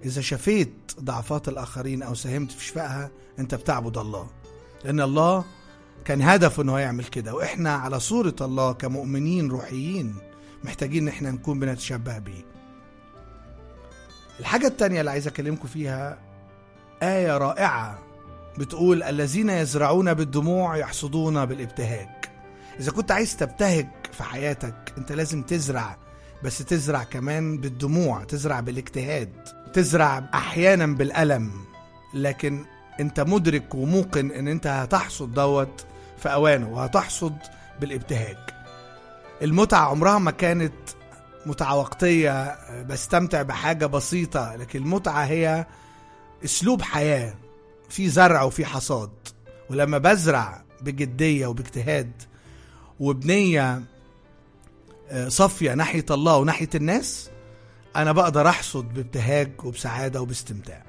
إذا شفيت ضعفات الآخرين أو ساهمت في شفائها أنت بتعبد الله لأن الله كان هدفه أنه يعمل كده وإحنا على صورة الله كمؤمنين روحيين محتاجين إن إحنا نكون بنتشبه بيه الحاجة التانية اللي عايز أكلمكم فيها آية رائعة بتقول الذين يزرعون بالدموع يحصدون بالابتهاج إذا كنت عايز تبتهج في حياتك أنت لازم تزرع بس تزرع كمان بالدموع تزرع بالاجتهاد تزرع أحيانا بالألم لكن أنت مدرك وموقن أن أنت هتحصد دوت في أوانه وهتحصد بالابتهاج المتعة عمرها ما كانت متعة وقتية بستمتع بحاجة بسيطة لكن المتعة هي اسلوب حياه في زرع وفي حصاد ولما بزرع بجديه وباجتهاد وبنيه صافيه ناحيه الله وناحيه الناس انا بقدر احصد بابتهاج وبسعاده وباستمتاع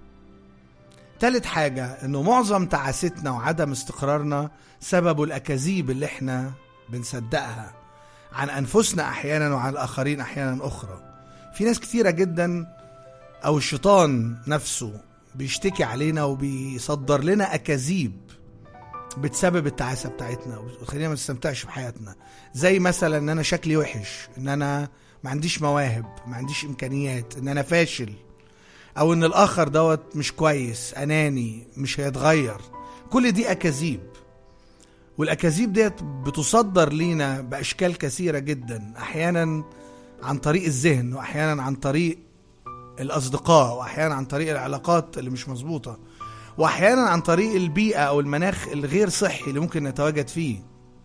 تالت حاجة انه معظم تعاستنا وعدم استقرارنا سببه الاكاذيب اللي احنا بنصدقها عن انفسنا احيانا وعن الاخرين احيانا اخرى في ناس كتيرة جدا او الشيطان نفسه بيشتكي علينا وبيصدر لنا اكاذيب بتسبب التعاسه بتاعتنا وتخلينا ما نستمتعش بحياتنا زي مثلا ان انا شكلي وحش ان انا ما عنديش مواهب ما عنديش امكانيات ان انا فاشل او ان الاخر دوت مش كويس اناني مش هيتغير كل دي اكاذيب والاكاذيب ديت بتصدر لينا باشكال كثيره جدا احيانا عن طريق الذهن واحيانا عن طريق الاصدقاء واحيانا عن طريق العلاقات اللي مش مظبوطه واحيانا عن طريق البيئه او المناخ الغير صحي اللي ممكن نتواجد فيه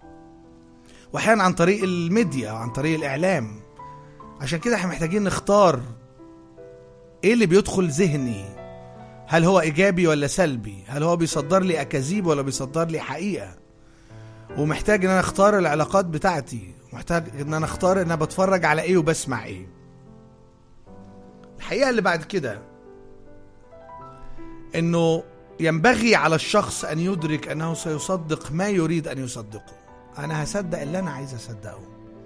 واحيانا عن طريق الميديا او عن طريق الاعلام عشان كده احنا محتاجين نختار ايه اللي بيدخل ذهني هل هو ايجابي ولا سلبي هل هو بيصدر لي اكاذيب ولا بيصدر لي حقيقه ومحتاج ان انا اختار العلاقات بتاعتي محتاج ان انا اختار ان انا بتفرج على ايه وبسمع ايه الحقيقه اللي بعد كده انه ينبغي على الشخص ان يدرك انه سيصدق ما يريد ان يصدقه انا هصدق اللي انا عايز اصدقه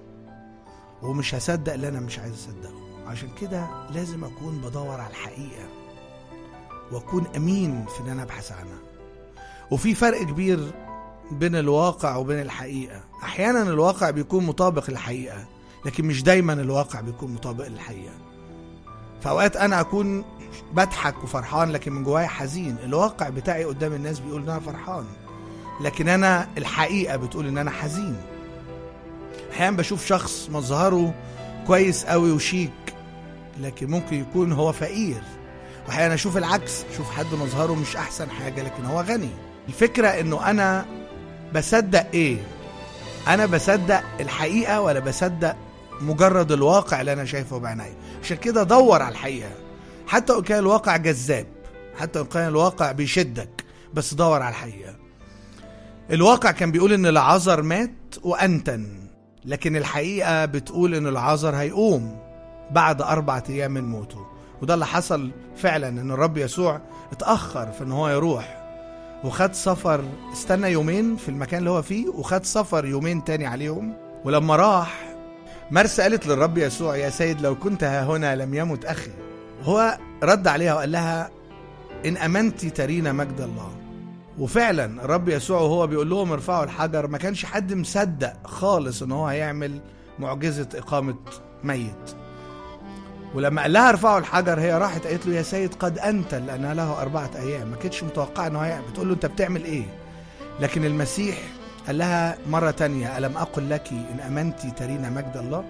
ومش هصدق اللي انا مش عايز اصدقه عشان كده لازم اكون بدور على الحقيقه واكون امين في ان انا ابحث عنها وفي فرق كبير بين الواقع وبين الحقيقه احيانا الواقع بيكون مطابق للحقيقه لكن مش دايما الواقع بيكون مطابق للحقيقه في اوقات انا اكون بضحك وفرحان لكن من جوايا حزين الواقع بتاعي قدام الناس بيقول ان انا فرحان لكن انا الحقيقه بتقول ان انا حزين احيانا بشوف شخص مظهره كويس قوي وشيك لكن ممكن يكون هو فقير واحيانا اشوف العكس اشوف حد مظهره مش احسن حاجه لكن هو غني الفكره انه انا بصدق ايه انا بصدق الحقيقه ولا بصدق مجرد الواقع اللي انا شايفه بعيني عشان كده دور على الحقيقه حتى وان كان الواقع جذاب حتى وان كان الواقع بيشدك بس دور على الحقيقه الواقع كان بيقول ان العذر مات وانتن لكن الحقيقه بتقول ان العذر هيقوم بعد أربعة أيام من موته وده اللي حصل فعلا ان الرب يسوع اتأخر في ان هو يروح وخد سفر استنى يومين في المكان اللي هو فيه وخد سفر يومين تاني عليهم ولما راح مرسى قالت للرب يسوع يا سيد لو كنت ها هنا لم يمت أخي هو رد عليها وقال لها إن أمنت ترين مجد الله وفعلا الرب يسوع وهو بيقول لهم ارفعوا الحجر ما كانش حد مصدق خالص ان هو هيعمل معجزة إقامة ميت ولما قال لها ارفعوا الحجر هي راحت قالت له يا سيد قد أنت لأنها له أربعة أيام ما كانتش متوقعة إن هو هيعمل بتقول له أنت بتعمل إيه لكن المسيح قال لها مرة تانية ألم أقل لك إن أمنتي ترين مجد الله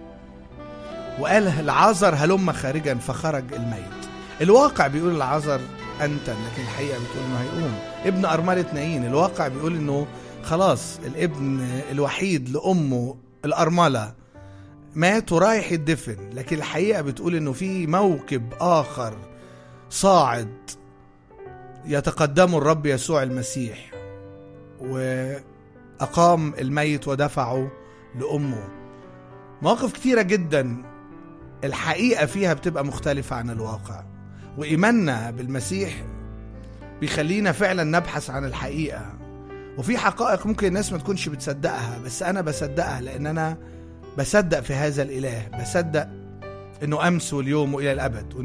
وقال العذر هلم خارجا فخرج الميت الواقع بيقول العذر أنت لكن الحقيقة بتقول إنه هيقوم ابن أرملة نايين الواقع بيقول إنه خلاص الابن الوحيد لأمه الأرملة مات ورايح يدفن لكن الحقيقة بتقول إنه في موكب آخر صاعد يتقدمه الرب يسوع المسيح وأقام الميت ودفعه لأمه مواقف كتيرة جدا الحقيقة فيها بتبقى مختلفة عن الواقع وإيماننا بالمسيح بيخلينا فعلا نبحث عن الحقيقة وفي حقائق ممكن الناس ما تكونش بتصدقها بس أنا بصدقها لأن أنا بصدق في هذا الإله بصدق إنه أمس واليوم وإلى الأبد